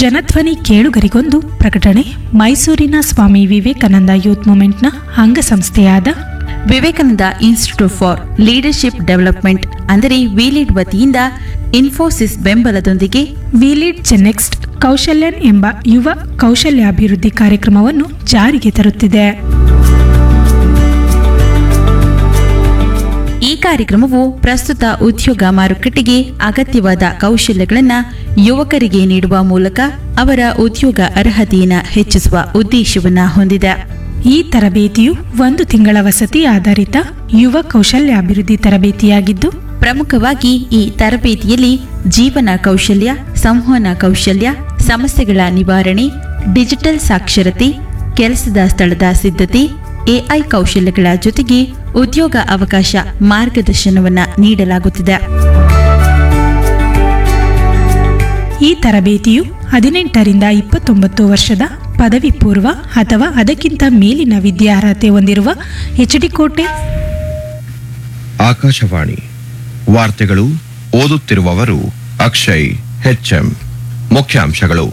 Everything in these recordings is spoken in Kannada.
ಜನಧ್ವನಿ ಕೇಳುಗರಿಗೊಂದು ಪ್ರಕಟಣೆ ಮೈಸೂರಿನ ಸ್ವಾಮಿ ವಿವೇಕಾನಂದ ಯೂತ್ ಮೂವ್ಮೆಂಟ್ನ ಅಂಗಸಂಸ್ಥೆಯಾದ Vivekananda institute for leadership development ಅಂದರೆ ವಿಲಿಡ್ ವತಿಯಿಂದ ಇನ್ಫೋಸಿಸ್ ಬೆಂಬಲದೊಂದಿಗೆ ವಿಲಿಡ್ ಚೆನ್ನೆಕ್ಸ್ಟ್ ಕೌಶಲ್ಯನ್ ಎಂಬ ಯುವ ಕೌಶಲ್ಯಾಭಿವೃದ್ಧಿ ಕಾರ್ಯಕ್ರಮವನ್ನು ಜಾರಿಗೆ ತರುತ್ತಿದೆ ಈ ಕಾರ್ಯಕ್ರಮವು ಪ್ರಸ್ತುತ ಉದ್ಯೋಗ ಮಾರುಕಟ್ಟೆಗೆ ಅಗತ್ಯವಾದ ಕೌಶಲ್ಯಗಳನ್ನು ಯುವಕರಿಗೆ ನೀಡುವ ಮೂಲಕ ಅವರ ಉದ್ಯೋಗ ಅರ್ಹತೆಯನ್ನು ಹೆಚ್ಚಿಸುವ ಉದ್ದೇಶವನ್ನು ಹೊಂದಿದೆ ಈ ತರಬೇತಿಯು ಒಂದು ತಿಂಗಳ ವಸತಿ ಆಧಾರಿತ ಯುವ ಕೌಶಲ್ಯಾಭಿವೃದ್ಧಿ ತರಬೇತಿಯಾಗಿದ್ದು ಪ್ರಮುಖವಾಗಿ ಈ ತರಬೇತಿಯಲ್ಲಿ ಜೀವನ ಕೌಶಲ್ಯ ಸಂವಹನ ಕೌಶಲ್ಯ ಸಮಸ್ಯೆಗಳ ನಿವಾರಣೆ ಡಿಜಿಟಲ್ ಸಾಕ್ಷರತೆ ಕೆಲಸದ ಸ್ಥಳದ ಸಿದ್ಧತೆ ಎಐ ಕೌಶಲ್ಯಗಳ ಜೊತೆಗೆ ಉದ್ಯೋಗ ಅವಕಾಶ ಮಾರ್ಗದರ್ಶನವನ್ನು ನೀಡಲಾಗುತ್ತಿದೆ ಈ ತರಬೇತಿಯು ಹದಿನೆಂಟರಿಂದ ಇಪ್ಪತ್ತೊಂಬತ್ತು ವರ್ಷದ ಪದವಿ ಪೂರ್ವ ಅಥವಾ ಅದಕ್ಕಿಂತ ಮೇಲಿನ ವಿದ್ಯಾರ್ಹತೆ ಹೊಂದಿರುವ ಎಚ್ಡಿಕೋಟೆ ಆಕಾಶವಾಣಿ ವಾರ್ತೆಗಳು ಓದುತ್ತಿರುವವರು ಅಕ್ಷಯ್ ಹೆಚ್ಎಂ ಮುಖ್ಯಾಂಶಗಳು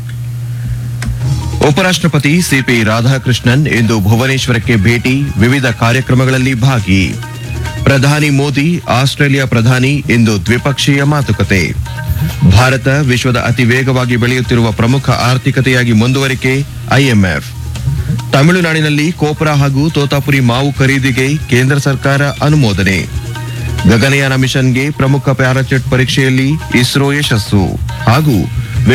ಉಪರಾಷ್ಟ್ರಪತಿ ಸಿಪಿ ರಾಧಾಕೃಷ್ಣನ್ ಇಂದು ಭುವನೇಶ್ವರಕ್ಕೆ ಭೇಟಿ ವಿವಿಧ ಕಾರ್ಯಕ್ರಮಗಳಲ್ಲಿ ಭಾಗಿ ಪ್ರಧಾನಿ ಮೋದಿ ಆಸ್ಟ್ರೇಲಿಯಾ ಪ್ರಧಾನಿ ಇಂದು ದ್ವಿಪಕ್ಷೀಯ ಮಾತುಕತೆ ಭಾರತ ವಿಶ್ವದ ಅತಿ ವೇಗವಾಗಿ ಬೆಳೆಯುತ್ತಿರುವ ಪ್ರಮುಖ ಆರ್ಥಿಕತೆಯಾಗಿ ಮುಂದುವರಿಕೆ ಐಎಂಎಫ್ ತಮಿಳುನಾಡಿನಲ್ಲಿ ಕೋಪುರ ಹಾಗೂ ತೋತಾಪುರಿ ಮಾವು ಖರೀದಿಗೆ ಕೇಂದ್ರ ಸರ್ಕಾರ ಅನುಮೋದನೆ ಗಗನಯಾನ ಮಿಷನ್ಗೆ ಪ್ರಮುಖ ಪ್ಯಾರಾಚೆಟ್ ಪರೀಕ್ಷೆಯಲ್ಲಿ ಇಸ್ರೋ ಯಶಸ್ಸು ಹಾಗೂ